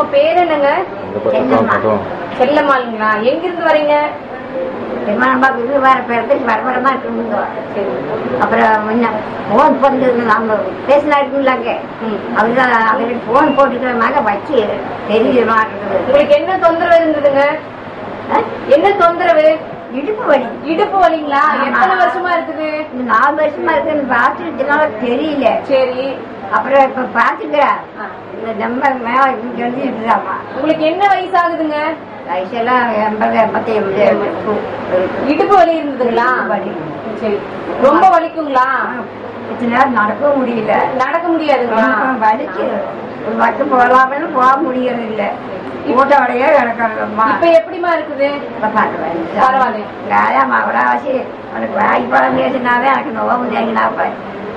உங்க பேர் என்னங்க இந்த பக்கம் பக்கம் செல்லம்மாளுங்களா எங்க இருந்து வரீங்க திருமணம் இது வேற பேருக்கு பரபரமா இருக்குங்க சரி அப்புறம் முன்ன போன் பண்ணு அவங்க பேசினா இருக்குங்களாங்க ம். அவங்க அவருக்கு போன் போட்டுக்கிறமாக வச்சு தெரியுமா இருக்குது உங்களுக்கு என்ன தொந்தரவு இருந்ததுங்க ஆ? என்ன தொந்தரவு இடுப்பு வலி இடுப்பு வலிங்களா ஆமா. எத்தனை வருஷமா இருக்குது இந்த நாலு வருஷமா இருக்குன்னு பார்த்துட்டனால தெரியல சரி அப்புறம் இப்ப பாத்துக்கிறேன் ஆ. இந்த நம்ம மேல தெரிஞ்சுட்டுதாமா உங்களுக்கு என்ன வயசு ஆகுதுங்க வயசெல்லாம் எண்பது எண்பத்தி எண்பது இருக்கும். இடுப்பு வலி இருந்ததுங்களா வலி. சரி ரொம்ப வலிக்குங்களா இத்தனை நேரம் நடக்க முடியல நடக்க முடியாதுங்களா வலிக்கு ஒரு பக்கம் போகலாம்னு போக முடியறது இல்ல ஊட்டோடையே கிடக்கிறதம்மா இப்ப எப்படிமா இருக்குது பரவாயில்ல பரவாயில்ல. வியாயாமம் அவராசி உனக்கு வாய் பழம் பேசினாவே எனக்கு நோவு தேங்கினா போய்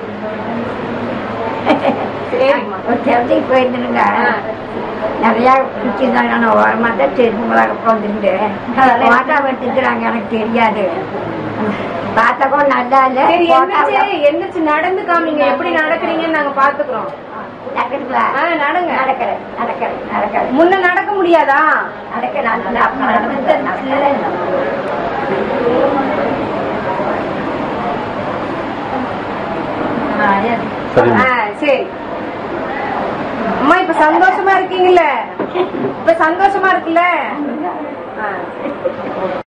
சரிம்மா ஒரு தெரிஞ்சுக்கு போயிருந்துருங்க ஆ. நிறைய குச்சிருந்தாங்க நான் ஓரமா தான் தெரிஞ்சுங்களாக உட்காந்துருந்தேன் போட்டா எடுத்துக்கிறாங்க எனக்கு தெரியாது பார்த்தா கூட நல்லா இல்ல சரி photo எந்திரிச்சு எந்திரிச்சு நடந்து காமிங்க எப்படி நடக்கிறீங்கன்னு நாங்க பாத்துக்கிறோம் நடக்குதுங்களா? ஆ, நடங்க. நடக்கிறேன் நடக்கிறேன் நடக்கிறேன் முன்ன நடக்க முடியாதா நடக்க நல்லா நடந்து நல்லா சரிம்மா ஆ, சரி அம்மா இப்ப சந்தோஷமா இருக்கீங்கல்ல இப்ப சந்தோஷமா இருக்குல்ல ஆ.